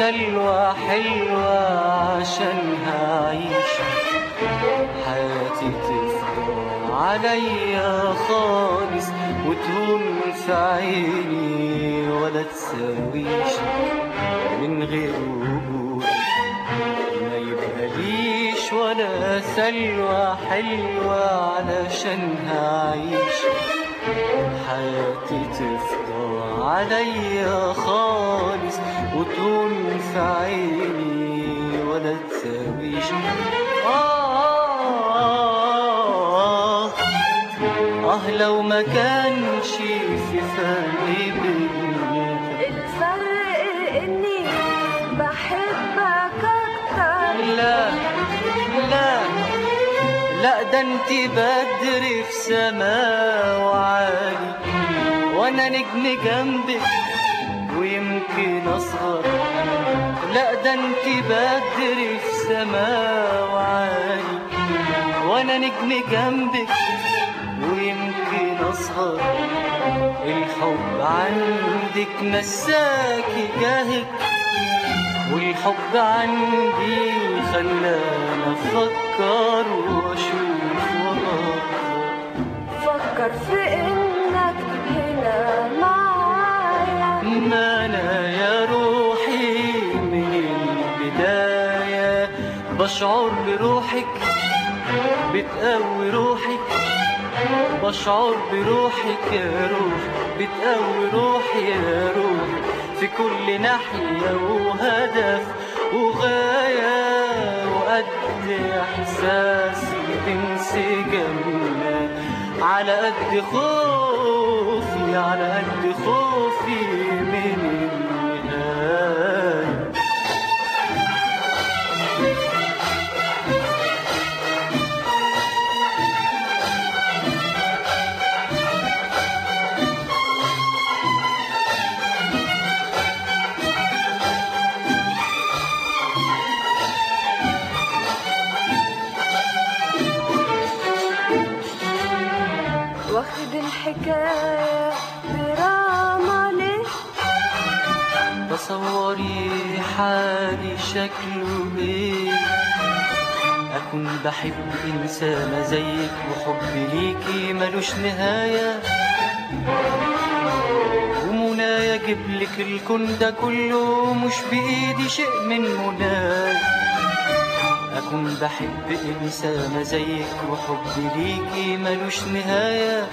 سلوى حلوة عشانها أعيش حياتي تفضى عليا خالص وتهون في عيني ولا تساويش من غير وجود ما يبقى ليش ولا سلوى حلوة علشانها أعيش حياتي تفضى عليا خالص وتهون في عيني ولا تساويش آه, آه, آه لو ما كانش في فرق بينا الفرق اني بحبك اكتر لا لا لا ده انت بدر في سما وعالي وانا نجم جنبك ويمكن اصغر لا ده انت بدر في سما وعالي وانا نجم جنبك ويمكن اصغر الحب عندك مساكي جاهك والحب عندي خلاني افكر واشوف وافكر فكر في انك هنا معايا ما انا يا روحي من البدايه بشعر بروحك بتقوي روحك بشعر بروحك يا روح بتقوي روحي يا روح في كل ناحية وهدف وغاية وقد إحساسي بانسجامنا على قد خوفي على قد خوفي من النهاية واخد الحكاية دراما ليه تصوري حالي شكله ايه اكون بحب انسانة زيك وحبي ليكي ملوش نهاية ومنايا اجيبلك الكون ده كله مش بايدي شيء من منايا اكون بحب انسانة زيك وحبي ليكي ملوش نهاية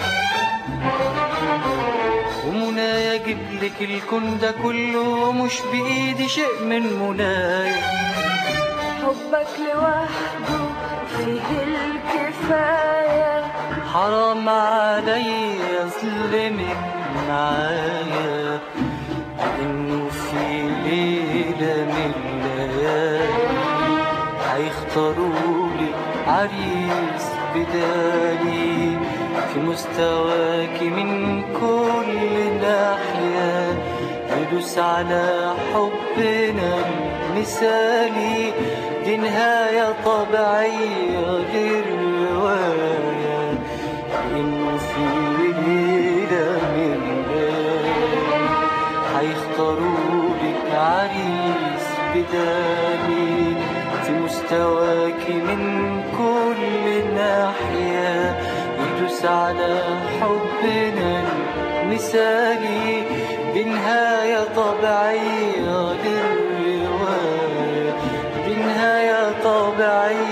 ومنايا اجيبلك الكون ده كله مش بايدي شيء من منايا حبك لوحده فيه الكفاية حرام عليا اظلمك معايا انه في ليلة من الليالي هيختاروا لي عريس بدالي في مستواك من كل ناحية يدوس على حبنا المثالي دي نهاية طبيعية للرواية إنه في ليلة من الليالي هيختاروا لك عريس بدالي في مستواك من كل ناحية يدوس على حبنا المثالي بنهاية طبيعية للرواية بنهاية طبيعية